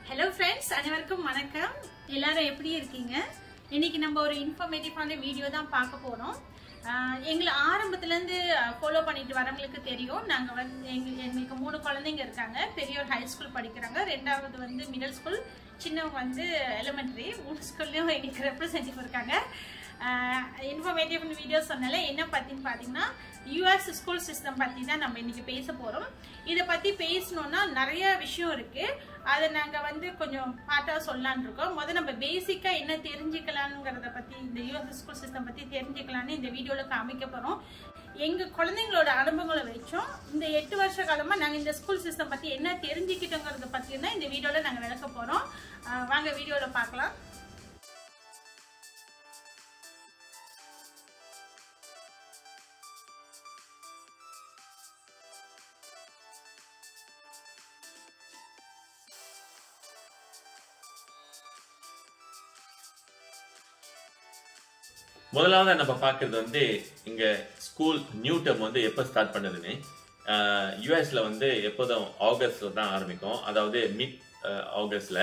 Hello friends அனைவருக்கும் வணக்கம் எல்லாரும் எப்படி இருக்கீங்க இன்னைக்கு நம்ம ஒரு இன்ஃபர்மேட்டிவான வீடியோ தான் பார்க்க போறோம் ஆஹ் எங்களை ஆரம்பத்துலேருந்து ஃபாலோ பண்ணிட்டு வரவங்களுக்கு தெரியும் நாங்கள் வந்து எங்க எங்களுக்கு மூணு குழந்தைங்க இருக்காங்க பெரியவர் ஹை ஸ்கூல் படிக்கிறாங்க ரெண்டாவது வந்து மிடில் ஸ்கூல் சின்னவங்க வந்து எலிமெண்ட்ரி மூணு ஸ்கூல்லையும் எங்களுக்கு ரெப்ரசன்டேட்டிவ் இருக்காங்க இன்ஃபர்மேட்டிவ் வீடியோ சொன்னால என்ன பற்றின்னு பார்த்தீங்கன்னா யூஎஸ் ஸ்கூல் சிஸ்டம் பற்றி தான் நம்ம இன்னைக்கு பேச போகிறோம் இதை பற்றி பேசணும்னா நிறைய விஷயம் இருக்குது அதை நாங்கள் வந்து கொஞ்சம் பாட்டாக சொல்லலான்னு இருக்கோம் முதல்ல நம்ம பேசிக்காக என்ன தெரிஞ்சுக்கலாங்கிறத பற்றி இந்த யூஎஸ் ஸ்கூல் சிஸ்டம் பற்றி தெரிஞ்சுக்கலான்னு இந்த வீடியோவில் காமிக்க போகிறோம் எங்கள் குழந்தைங்களோட அனுபவங்களை வச்சோம் இந்த எட்டு வருஷ காலமாக நாங்கள் இந்த ஸ்கூல் சிஸ்டம் பற்றி என்ன தெரிஞ்சுக்கிட்டோங்கிறத பற்றி தான் இந்த வீடியோவில் நாங்கள் விளக்க போகிறோம் வாங்க வீடியோவில் பார்க்கலாம் முதலாவது நம்ம பார்க்கறது வந்து இங்க ஸ்கூல் நியூ டேர்ம் வந்து எப்போ ஸ்டார்ட் பண்ணுதுன்னு யூஎஸ்ல வந்து எப்போதும் ஆகஸ்ட்ல தான் ஆரம்பிக்கும் அதாவது மிட் ஆகஸ்ட்ல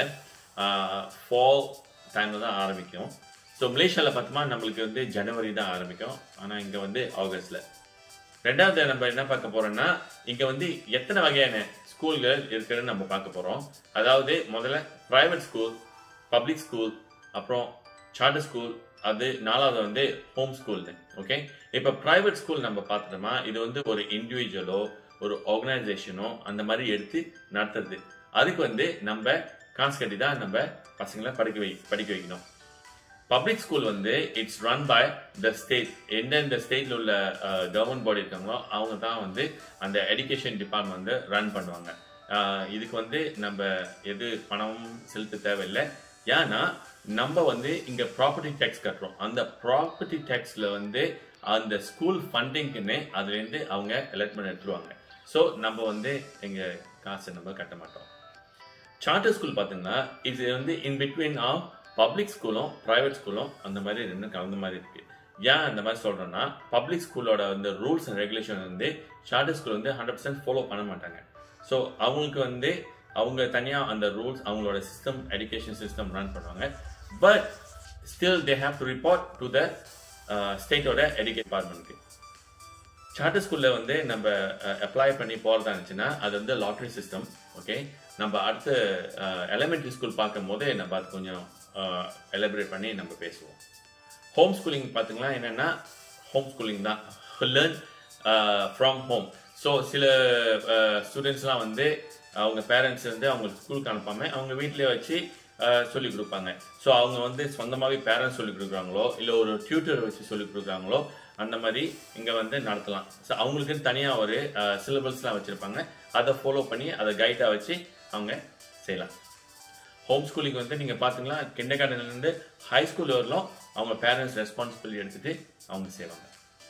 ஃபால் டைம்ல தான் ஆரம்பிக்கும் ஸோ மலேசியாவில் பார்த்தோமா நம்மளுக்கு வந்து ஜனவரி தான் ஆரம்பிக்கும் ஆனால் இங்கே வந்து ஆகஸ்ட்ல ரெண்டாவது நம்ம என்ன பார்க்க போறோம்னா இங்க வந்து எத்தனை வகையான ஸ்கூல்கள் இருக்குன்னு நம்ம பார்க்க போறோம் அதாவது முதல்ல பிரைவேட் ஸ்கூல் பப்ளிக் ஸ்கூல் அப்புறம் சார்ட்டர் ஸ்கூல் அது நாலாவது வந்து ஹோம் ஸ்கூல் ஓகே இப்போ பிரைவேட் ஸ்கூல் நம்ம பார்த்துட்டோமா இது வந்து ஒரு இண்டிவிஜுவலோ ஒரு ஆர்கனைசேஷனோ அந்த மாதிரி எடுத்து நடத்துறது அதுக்கு வந்து நம்ம காசு கட்டி தான் நம்ம பசங்களை படிக்க வை படிக்க வைக்கணும் பப்ளிக் ஸ்கூல் வந்து it's run by the state எந்தெந்த ஸ்டேட்ல உள்ள கவர்மெண்ட் பாடி இருக்காங்களோ அவங்க தான் வந்து அந்த எஜுகேஷன் டிபார்ட்மெண்ட் வந்து ரன் பண்ணுவாங்க அஹ், இதுக்கு வந்து நம்ம எது பணம் செலுத்த தேவையில்லை ஏன்னா நம்ம வந்து இங்க ப்ராப்பர்ட்டி டேக்ஸ் கட்டுறோம் அந்த ப்ராப்பர்ட்டி டேக்ஸ்ல வந்து அந்த ஸ்கூல் ஃபண்டிங்க்குன்னு அதுலேருந்து அவங்க எலக்ட்மெண்ட் எடுத்துருவாங்க ஸோ நம்ம வந்து எங்க காசை நம்ம கட்ட மாட்டோம் சார்ட்டர் ஸ்கூல் பார்த்தீங்கன்னா இது வந்து இன் பிட்வீன் ஆஃப் பப்ளிக் ஸ்கூலும் ப்ரைவேட் ஸ்கூலும் அந்த மாதிரி ரெண்டும் கலந்த மாதிரி இருக்கு ஏன் அந்த மாதிரி சொல்றேன்னா பப்ளிக் ஸ்கூலோட வந்து ரூல்ஸ் அண்ட் ரெகுலேஷன் வந்து சார்ட்டர் ஸ்கூல் வந்து ஹண்ட்ரட் பர்சன்ட் ஃபாலோ பண்ண மாட்டாங்க ஸோ அவங்களுக்கு வந்து அவங்க தனியாக அந்த ரூல்ஸ் அவங்களோட சிஸ்டம் எஜுகேஷன் சிஸ்டம் ரன் பண்ணுவாங்க but still they have to report to the ஸ்டேட்டோட எஜுகேஷன் டிபார்ட்மெண்ட்க்கு சார்ட்டர் ஸ்கூல்ல வந்து நம்ம அப்ளை பண்ணி போறதா இருந்துச்சுன்னா அது வந்து லாட்ரி சிஸ்டம் ஓகே நம்ம அடுத்த எலிமெண்ட்ரி ஸ்கூல் பார்க்கும் போது நம்ம அது கொஞ்சம் எலபரேட் பண்ணி நம்ம பேசுவோம் ஹோம் ஸ்கூலிங் பார்த்தீங்கன்னா என்னன்னா ஹோம் ஸ்கூலிங் தான் லேர்ன் ஃப்ரம் ஹோம் ஸோ சில ஸ்டூடெண்ட்ஸ்லாம் வந்து அவங்க பேரண்ட்ஸ் வந்து அவங்க ஸ்கூலுக்கு அனுப்பாம அவங்க வீட்டிலேயே வச்சு சொல்லி கொடுப்பாங்க ஸோ அவங்க வந்து சொந்தமாகவே பேரண்ட்ஸ் சொல்லி கொடுக்குறாங்களோ இல்லை ஒரு டியூட்டர் வச்சு சொல்லி கொடுக்குறாங்களோ அந்த மாதிரி இங்கே வந்து நடத்தலாம் ஸோ அவங்களுக்குன்னு தனியாக ஒரு சிலபஸ்லாம் வச்சுருப்பாங்க அதை ஃபாலோ பண்ணி அதை கைட்டாக வச்சு அவங்க செய்யலாம் ஹோம் ஸ்கூலிங் வந்து நீங்கள் பார்த்தீங்கன்னா கிண்டர் கார்டன்லேருந்து ஹை ஸ்கூல் வரலாம் அவங்க பேரண்ட்ஸ் ரெஸ்பான்சிபிலிட்டி எடுத்துட்டு அவங்க செய்வாங்க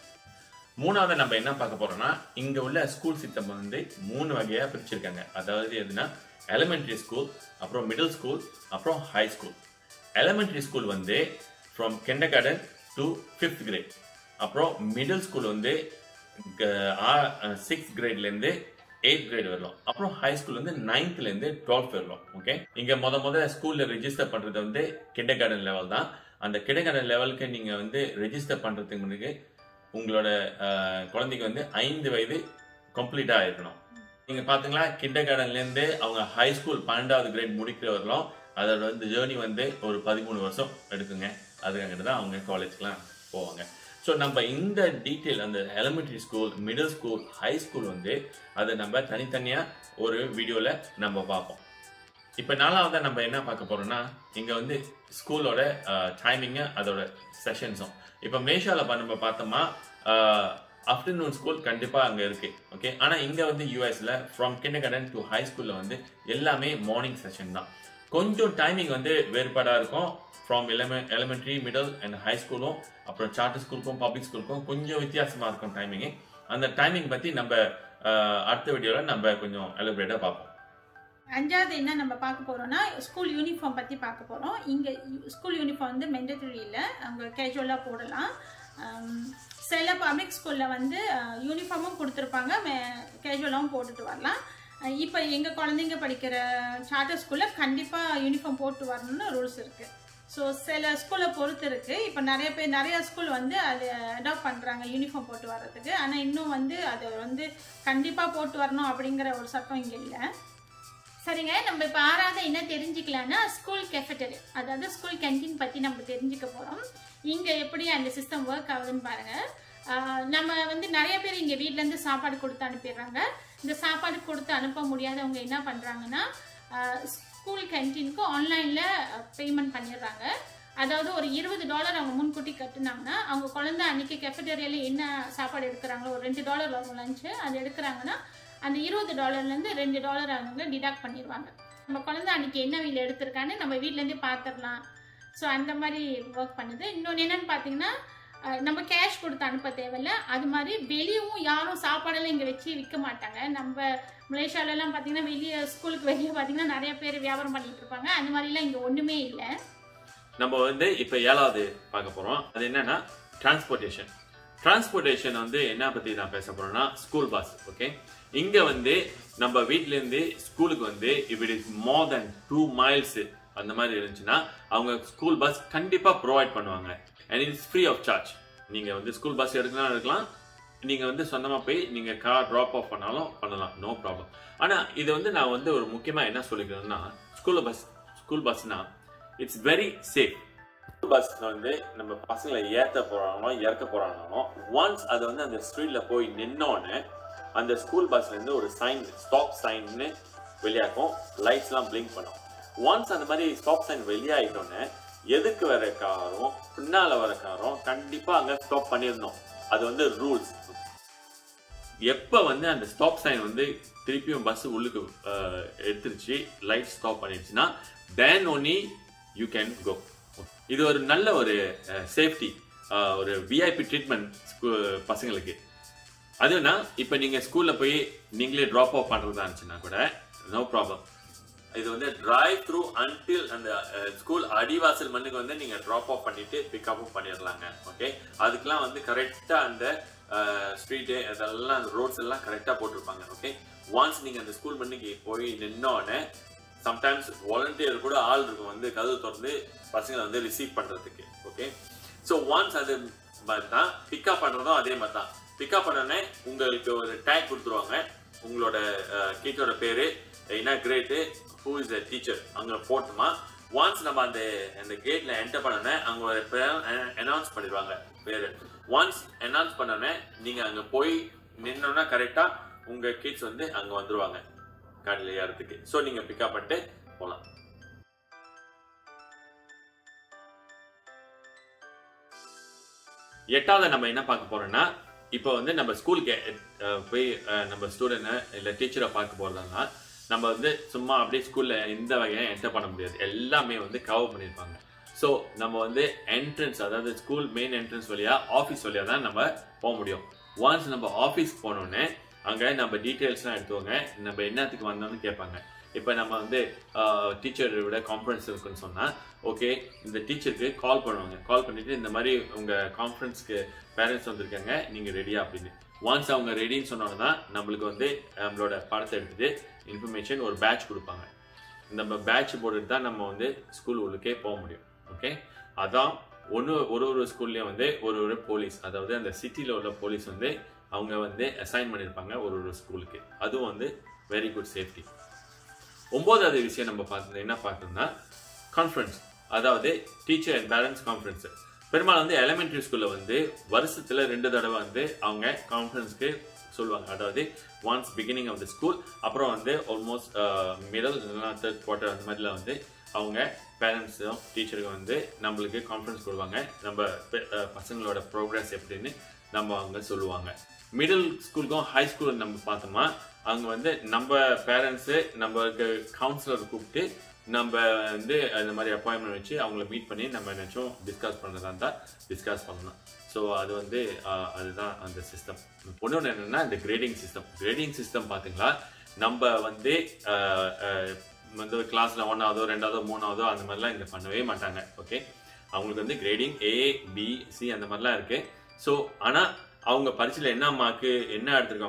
மூணாவது நம்ம என்ன பார்க்க போறோம்னா இங்க உள்ள ஸ்கூல் சிஸ்டம் வந்து மூணு வகையா பிரிச்சிருக்காங்க அதாவது எதுனா எலிமெண்டரி ஸ்கூல் அப்புறம் மிடில் ஸ்கூல் அப்புறம் ஹை ஸ்கூல் எலிமெண்டரி ஸ்கூல் வந்து from kindergarten to fifth grade அப்புறம் மிடில் ஸ்கூல் வந்து சிக்ஸ்த் கிரேட்லேருந்து எயித் கிரேட் வரலாம் அப்புறம் ஹை ஸ்கூல் வந்து நைன்த்ல இருந்து டுவெல்த் வரலாம் ஓகே இங்க முத முத ஸ்கூல்ல ரெஜிஸ்டர் பண்றது வந்து கிண்டர் கார்டன் லெவல் தான் அந்த கிண்டர் கார்டன் லெவலுக்கு நீங்க வந்து ரெஜிஸ்டர் பண்றதுக்கு முன்னாடி உங்களோட அஹ், குழந்தைக்கு வந்து ஐந்து வயது கம்ப்ளீட்டா இருக்கணும் நீங்க பாத்தீங்களா கிண்டர் கார்டன்ல இருந்து அவங்க ஹை ஸ்கூல் பன்னெண்டாவது கிரேட் முடிக்கிற வரலாம் அதோட வந்து ஜேர்னி வந்து ஒரு பதிமூணு வருஷம் எடுக்குங்க அதுக்காக தான் அவங்க காலேஜ்க்குலாம் போவாங்க ஸோ நம்ம இந்த டீட்டெயில் அந்த elementary school middle school high school வந்து அதை நம்ம தனித்தனியாக ஒரு வீடியோவில் நம்ம பார்ப்போம் இப்போ நாலாவது நம்ம என்ன பார்க்க போறோம்னா இங்கே வந்து ஸ்கூலோட டைமிங்கு அதோட செஷன்ஸும் இப்போ மேஷாவில் நம்ம பார்த்தோமா ஆஃப்டர்நூன் ஸ்கூல் கண்டிப்பாக அங்கே இருக்கு ஓகே ஆனால் இங்கே வந்து யூஎஸ்ல from kindergarten to high ஸ்கூலில் வந்து எல்லாமே மார்னிங் செஷன் தான் கொஞ்சம் டைமிங் வந்து வேறுபாடாக இருக்கும் ஃப்ரம் எலிமெ எலிமெண்ட்ரி மிடில் அண்ட் ஹை ஸ்கூலும் அப்புறம் சார்ட்டர் ஸ்கூலுக்கும் பப்ளிக் ஸ்கூலுக்கும் கொஞ்சம் வித்தியாசமாக இருக்கும் டைமிங்கு அந்த டைமிங் பற்றி நம்ம அஹ், அடுத்த வீடியோவில் நம்ம கொஞ்சம் எலிபரேட்டாக பார்ப்போம் அஞ்சாவது என்ன நம்ம பார்க்க போறோம்னா ஸ்கூல் யூனிஃபார்ம் பற்றி பார்க்க போகிறோம் இங்கே ஸ்கூல் யூனிஃபார்ம் வந்து மெண்டட்டரி இல்லை அவங்க கேஷுவலாக போடலாம் ஆம், சில பப்ளிக் ஸ்கூலில் வந்து யூனிஃபார்மும் கொடுத்துருப்பாங்க கேஷுவலாகவும் போட்டுட்டு வரலாம் அஹ் இப்போ எங்கள் குழந்தைங்க படிக்கிற சார்ட்டர் ஸ்கூலில் கண்டிப்பாக யூனிஃபார்ம் போட்டு வரணும்னு ரூல்ஸ் இருக்குது ஸோ சில ஸ்கூலை பொறுத்து இருக்கு இப்போ நிறைய பேர் நிறைய ஸ்கூல் வந்து அதை அடாப்ட் பண்ணுறாங்க யூனிஃபார்ம் போட்டு வர்றதுக்கு ஆனால் இன்னும் வந்து அதை வந்து கண்டிப்பாக போட்டு வரணும் அப்படிங்கிற ஒரு சட்டம் இங்கே இல்லை சரிங்க நம்ம இப்போ ஆறாவது என்ன தெரிஞ்சுக்கலாம்னா ஸ்கூல் கெஃபெட்டரி அதாவது ஸ்கூல் கேன்டீன் பற்றி நம்ம தெரிஞ்சுக்க போகிறோம் இங்கே எப்படி அந்த சிஸ்டம் ஒர்க் ஆகுதுன்னு பாருங்கள் ஆஹ் நம்ம வந்து நிறைய பேர் இங்கே வீட்டிலேருந்து சாப்பாடு கொடுத்து அனுப்பிடுறாங்க இந்த சாப்பாடு கொடுத்து அனுப்ப முடியாதவங்க என்ன பண்ணுறாங்கன்னா ஸ்கூல் கேன்டீனுக்கு ஆன்லைனில் பேமெண்ட் பண்ணிடுறாங்க அதாவது ஒரு இருபது டாலர் அவங்க முன்கூட்டி கட்டுனாங்கன்னா அவங்க குழந்தை அன்னைக்கு கெஃபடேரியாவில் என்ன சாப்பாடு எடுக்கிறாங்களோ ஒரு ரெண்டு டாலர் வரும் லஞ்சு அது எடுக்கிறாங்கன்னா அந்த இருபது டாலர்லேருந்து ரெண்டு டாலர் அவங்க டிடாக்ட் பண்ணிடுவாங்க நம்ம குழந்தை அன்னைக்கு என்ன வீல் எடுத்திருக்கான்னு நம்ம வீட்டிலேருந்தே பார்த்துடலாம் ஸோ அந்த மாதிரி ஒர்க் பண்ணுது இன்னொன்று என்னன்னு பார்த்தீங்கன்னா அஹ், நம்ம கேஷ் கொடுத்து அனுப்ப தேவையில்ல அது மாதிரி வெளியவும் யாரும் சாப்பாடெல்லாம் இங்கே வச்சு விற்க மாட்டாங்க நம்ம மலேசியாவிலலாம் பார்த்தீங்கன்னா வெளியே ஸ்கூலுக்கு வெளியே பார்த்தீங்கன்னா நிறைய பேர் வியாபாரம் பண்ணிட்டு இருப்பாங்க அந்த மாதிரிலாம் இங்கே ஒன்றுமே இல்லை நம்ம வந்து இப்ப ஏழாவது பார்க்க போறோம் அது என்னன்னா டிரான்ஸ்போர்ட்டேஷன் டிரான்ஸ்போர்ட்டேஷன் வந்து என்ன பத்தி நான் பேச போறேன்னா ஸ்கூல் பஸ் ஓகே இங்க வந்து நம்ம வீட்ல இருந்து ஸ்கூலுக்கு வந்து if it is more then two miles அந்த மாதிரி இருந்துச்சுன்னா அவங்க ஸ்கூல் பஸ் கண்டிப்பா ப்ரொவைட் பண்ணுவாங்க and it's free of charge நீங்க வந்து ஸ்கூல் பஸ் எடுக்கலாம் எடுக்கலாம் நீங்க வந்து சொந்தமா போய் நீங்க கார் டிராப் ஆஃப் பண்ணாலும் பண்ணலாம் நோ ப்ராப்ளம் ஆனா இது வந்து நான் வந்து ஒரு முக்கியமா என்ன சொல்லிக்கிறேன்னா ஸ்கூல் பஸ் ஸ்கூல் பஸ்னா இட்ஸ் வெரி சேஃப் பஸ் வந்து நம்ம பசங்களை ஏத்த போறாங்களோ இறக்க போறாங்களோ ஒன்ஸ் அது வந்து அந்த ஸ்ட்ரீட்ல போய் நின்னோன்னு அந்த ஸ்கூல் பஸ்ல இருந்து ஒரு சைன் ஸ்டாப் சைன்னு வெளியாக்கும் லைட்ஸ்லாம் பிளிங்க் பண்ணும் ஒன்ஸ் அந்த மாதிரி ஸ்டாப் சைன் வெளியாயிட்டோன்னே எதுக்கு வர காரும் பின்னால வர காரும் கண்டிப்பா அங்க ஸ்டாப் பண்ணிடணும் அது வந்து ரூல்ஸ் எப்ப வந்து அந்த ஸ்டாப் சைன் வந்து திருப்பியும் பஸ் உள்ளுக்கு அஹ், எடுத்துருச்சு லைட் ஸ்டாப் பண்ணிடுச்சுன்னா then only you can go இது ஒரு நல்ல ஒரு சேஃப்டி ஒரு விஐபி ட்ரீட்மெண்ட் பசங்களுக்கு அதுனா இப்போ நீங்க ஸ்கூல்ல போய் நீங்களே ட்ராப் ஆஃப் பண்றதா இருந்துச்சுன்னா கூட நோ ப்ராப்ளம் இது வந்து டிரைவ் த்ரூ அன்டில் அந்த ஸ்கூல் அடிவாசல் மண்ணுக்கு வந்து நீங்க ட்ராப் ஆஃப் பண்ணிட்டு பிக்கப்பும் பண்ணிடலாங்க ஓகே அதுக்கெல்லாம் வந்து கரெக்டா அந்த ஸ்ட்ரீட்டு அதெல்லாம் ரோட்ஸ் எல்லாம் கரெக்டா போட்டிருப்பாங்க ஓகே ஒன்ஸ் நீங்க அந்த ஸ்கூல் மண்ணுக்கு போய் நின்னோடனே சம்டைம்ஸ் வாலண்டியர் கூட ஆள் இருக்கும் வந்து கதவு திறந்து பசங்களை வந்து ரிசீவ் பண்றதுக்கு ஓகே ஸோ ஒன்ஸ் அது மாதிரி தான் பிக்கப் பண்றதும் அதே மாதிரி தான் பிக்கப் பண்ணோடனே உங்களுக்கு ஒரு டேக் கொடுத்துருவாங்க உங்களோட கிட்டோட பேரு என்ன grade who is a teacher அங்கே போட்டுமா ஒன்ஸ் நம்ம அந்த அந்த கேட்ல என்டர் பண்ணோன்னே அவங்க ஒரு அனௌன்ஸ் பண்ணிடுவாங்க பேரு ஒன்ஸ் அனௌன்ஸ் பண்ணோன்னே நீங்க அங்க போய் நின்னோன்னா கரெக்டா உங்க கிட்ஸ் வந்து அங்க வந்துருவாங்க காட்டில் ஏறதுக்கு ஸோ நீங்க பிக்கப் பண்ணிட்டு போகலாம் எட்டாவது நம்ம என்ன பார்க்க போறோம்னா இப்போ வந்து நம்ம ஸ்கூலுக்கு அஹ், போய் அஹ், நம்ம ஸ்டூடெண்ட்டை இல்லை டீச்சரை பார்க்க போறதுனா நம்ம வந்து சும்மா அப்படியே ஸ்கூல்ல இந்த வகையை என்டர் பண்ண முடியாது எல்லாமே வந்து கவர் பண்ணியிருப்பாங்க ஸோ நம்ம வந்து என்ட்ரன்ஸ் அதாவது ஸ்கூல் மெயின் என்ட்ரன்ஸ் வழியா ஆஃபீஸ் வழியா தான் நம்ம போக முடியும் ஒன்ஸ் நம்ம ஆஃபீஸ் போனோடனே அங்கே நம்ம டீட்டெயில்ஸ்லாம் எடுத்துவாங்க நம்ம என்னத்துக்கு வந்தோம்னு கேட்பாங்க இப்போ நம்ம வந்து டீச்சரை விட கான்ஃபரன்ஸ் இருக்குன்னு சொன்னால் ஓகே இந்த டீச்சருக்கு கால் பண்ணுவாங்க கால் பண்ணிட்டு இந்த மாதிரி உங்கள் கான்ஃபரன்ஸ்க்கு பேரண்ட்ஸ் வந்திருக்காங்க நீங்கள் ரெடியா அப்படின்னு ஒன்ஸ் அவங்க ரெடின்னு சொன்னோன்னா தான் நம்மளுக்கு வந்து நம்மளோட படத்தை எடுத்துட்டு இன்ஃபர்மேஷன் ஒரு பேட்ச் கொடுப்பாங்க நம்ம பேட்ச் போட்டுட்டு தான் நம்ம வந்து ஸ்கூல் உள்ளுக்கே போக முடியும் ஓகே அதான் ஒன்று ஒரு ஒரு ஸ்கூல்லையும் வந்து ஒரு ஒரு போலீஸ் அதாவது அந்த சிட்டியில் உள்ள போலீஸ் வந்து அவங்க வந்து அசைன் பண்ணியிருப்பாங்க ஒரு ஒரு ஸ்கூலுக்கு அதுவும் வந்து வெரி குட் சேஃப்டி ஒன்பதாவது விஷயம் நம்ம பார்த்தது என்ன பார்த்தோம்னா கான்ஃபரன்ஸ் அதாவது டீச்சர் அண்ட் பேரண்ட்ஸ் கான்ஃபரன்ஸ் பெரும்பாலும் வந்து எலிமெண்டரி ஸ்கூல்ல வந்து வருஷத்துல ரெண்டு தடவை வந்து அவங்க கான்ஃபரன்ஸ்க்கு சொல்லுவாங்க அதாவது once beginning of the school அப்புறம் வந்து ஆல்மோஸ்ட் மிடல் இல்லைனா தேர்ட் குவார்ட்டர் அந்த மாதிரில வந்து அவங்க பேரண்ட்ஸும் டீச்சருக்கு வந்து நம்மளுக்கு கான்ஃபரன்ஸ் கொடுப்பாங்க நம்ம பெ- அஹ் பசங்களோட ப்ரோக்ரஸ் எப்படின்னு நம்ம அவங்க சொல்லுவாங்க மிடில் ஸ்கூலுக்கும் ஹை ஸ்கூல் நம்ம பார்த்தோமா அங்க வந்து நம்ம பேரண்ட்ஸு நம்மளுக்கு கவுன்சிலர் கூப்பிட்டு நம்ம வந்து அந்த மாதிரி அப்பாயின்மெண்ட் வச்சு அவங்கள மீட் பண்ணி நம்ம என்னச்சும் டிஸ்கஸ் பண்ணுறதா இருந்தால் டிஸ்கஸ் பண்ணலாம் ஸோ அது வந்து ஆஹ், அதுதான் அந்த சிஸ்டம் ஒன்னொன்று என்னன்னா இந்த கிரேடிங் சிஸ்டம் கிரேடிங் சிஸ்டம் பார்த்தீங்களா நம்ம வந்து ஆஹ், ஆஹ், வந்து கிளாஸ்ல ஒன்றாவதோ ரெண்டாவதோ மூணாவதோ அந்த மாதிரிலாம் இங்கே பண்ணவே மாட்டாங்க ஓகே அவங்களுக்கு வந்து கிரேடிங் ஏ பி சி அந்த மாதிரிலாம் இருக்கு ஸோ ஆனால் அவங்க பரீட்சையில் என்ன மார்க்கு என்ன எடுத்திருக்காங்களோ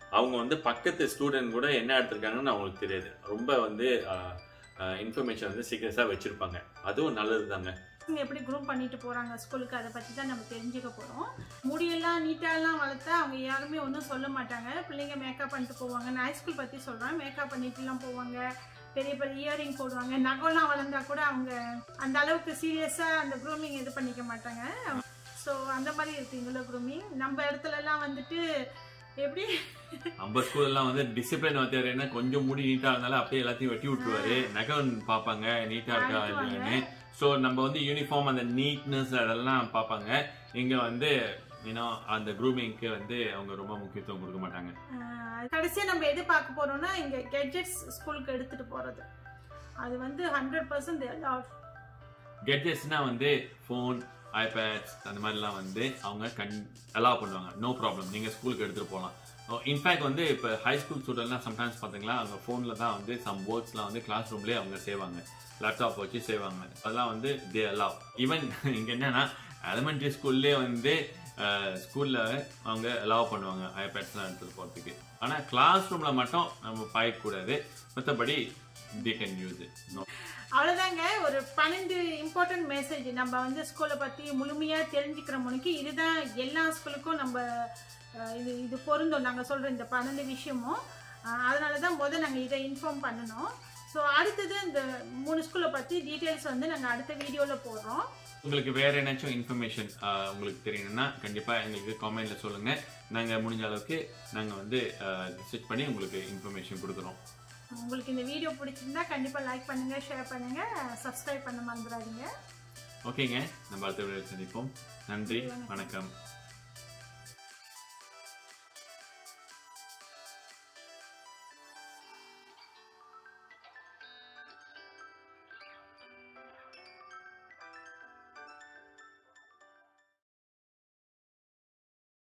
அவங்க வந்து பக்கத்து ஸ்டூடெண்ட் கூட என்ன எடுத்திருக்காங்கன்னு அவங்களுக்கு தெரியாது ரொம்ப வந்து இன்ஃபர்மேஷன் வந்து சீக்கிரஸாக வச்சிருப்பாங்க அதுவும் நல்லது தாங்க பசங்க எப்படி குரூப் பண்ணிட்டு போறாங்க ஸ்கூலுக்கு அதை பத்தி தான் நம்ம தெரிஞ்சுக்க போறோம் முடியெல்லாம் நீட்டாலாம் வளர்த்தா அவங்க யாருமே ஒன்றும் சொல்ல மாட்டாங்க பிள்ளைங்க மேக்கப் பண்ணிட்டு போவாங்க நான் ஹைஸ்கூல் பத்தி சொல்றேன் மேக்கப் பண்ணிட்டுலாம் போவாங்க பெரிய பெரிய இயரிங் போடுவாங்க நகைலாம் வளர்ந்தா கூட அவங்க அந்த அளவுக்கு சீரியஸா அந்த க்ரூமிங் இது பண்ணிக்க மாட்டாங்க ஸோ அந்த மாதிரி இருக்கு இங்குள்ள க்ரூமிங் நம்ம இடத்துல எல்லாம் வந்துட்டு எப்படி நம்ம ஸ்கூல்லாம் வந்து டிசிப்ளின் வாத்தியார் என்ன கொஞ்சம் முடி நீட்டா இருந்தாலும் அப்படியே எல்லாத்தையும் வெட்டி விட்டுருவாரு நகம் பார்ப்பாங்க நீட்டா இருக்கா அடிக்குவாங்க. இல்லைன்னு ஸோ நம்ம வந்து யூனிஃபார்ம் அந்த நீட்னஸ் அதெல்லாம் பார்ப்பாங்க இங்க வந்து யூனோ அந்த க்ரூமிங்க்கு வந்து அவங்க ரொம்ப முக்கியத்துவம் கொடுக்க மாட்டாங்க ஆஹ் கடைசியா நம்ம எது பார்க்க போறோம்னா இங்க கெட்ஜெட்ஸ் ஸ்கூலுக்கு எடுத்துட்டு போறது அது வந்து ஹண்ட்ரட் பர்சன்ட் கெட்ஜெட்ஸ்னா வந்து ஃபோன் ஐபேட்ஸ் அந்த மாதிரிலாம் வந்து அவங்க கண் அலாவ் பண்ணுவாங்க நோ ப்ராப்ளம் நீங்கள் ஸ்கூலுக்கு எடுத்துகிட்டு போகலாம் இன்ஃபேக்ட் வந்து இப்போ ஹை ஸ்கூல் ஸ்டூடெண்ட்லாம் சம்டைம்ஸ் பார்த்தீங்களா அவங்க ஃபோனில் தான் வந்து சம் ஒர்க்ஸ்லாம் வந்து கிளாஸ் ரூம்லேயே அவங்க செய்வாங்க லேப்டாப் வச்சு செய்வாங்க அதெல்லாம் வந்து தே அலாவ் ஈவன் இங்கே என்னன்னா எலிமெண்ட்ரி ஸ்கூல்லே வந்து ஸ்கூலில் அவங்க அலாவ் பண்ணுவாங்க ஐபேட்ஸ்லாம் எடுத்துகிட்டு போகிறதுக்கு ஆனால் கிளாஸ் ரூமில் மட்டும் நம்ம பாயக்கூடாது மற்றபடி they can use it no அவ்வளவுதாங்க ஒரு பன்னெண்டு இம்பார்ட்டன்ட் மெசேஜ் நம்ம வந்து ஸ்கூலை பத்தி முழுமையா தெரிஞ்சுக்கிற முனைக்கு இதுதான் எல்லா ஸ்கூலுக்கும் நம்ம அஹ், இது இது பொருந்தும் நாங்க சொல்ற இந்த பன்னெண்டு விஷயமும் அஹ், அதனாலதான் முத நாங்க இதை இன்ஃபார்ம் பண்ணணும் ஸோ அடுத்தது இந்த மூணு ஸ்கூலை பத்தி டீட்டெயில்ஸ் வந்து நாங்க அடுத்த வீடியோல போடுறோம் உங்களுக்கு வேற ஏதாச்சும் இன்ஃபர்மேஷன் உங்களுக்கு தெரியணும்னா கண்டிப்பா எங்களுக்கு காமெண்ட்ல சொல்லுங்க நாங்க முடிஞ்ச அளவுக்கு நாங்க வந்து ரிசர்ச் பண்ணி உங்களுக்கு இன்ஃபர்மேஷன் கொடுக்குறோம் உங்களுக்கு இந்த வீடியோ பிடிச்சிருந்தா கண்டிப்பா லைக் பண்ணுங்க ஷேர் பண்ணுங்க சப்ஸ்கிரைப் பண்ண மறந்துடாதீங்க ஓகேங்க நம்ம அடுத்த வீடியோ சந்திப்போம் நன்றி வணக்கம்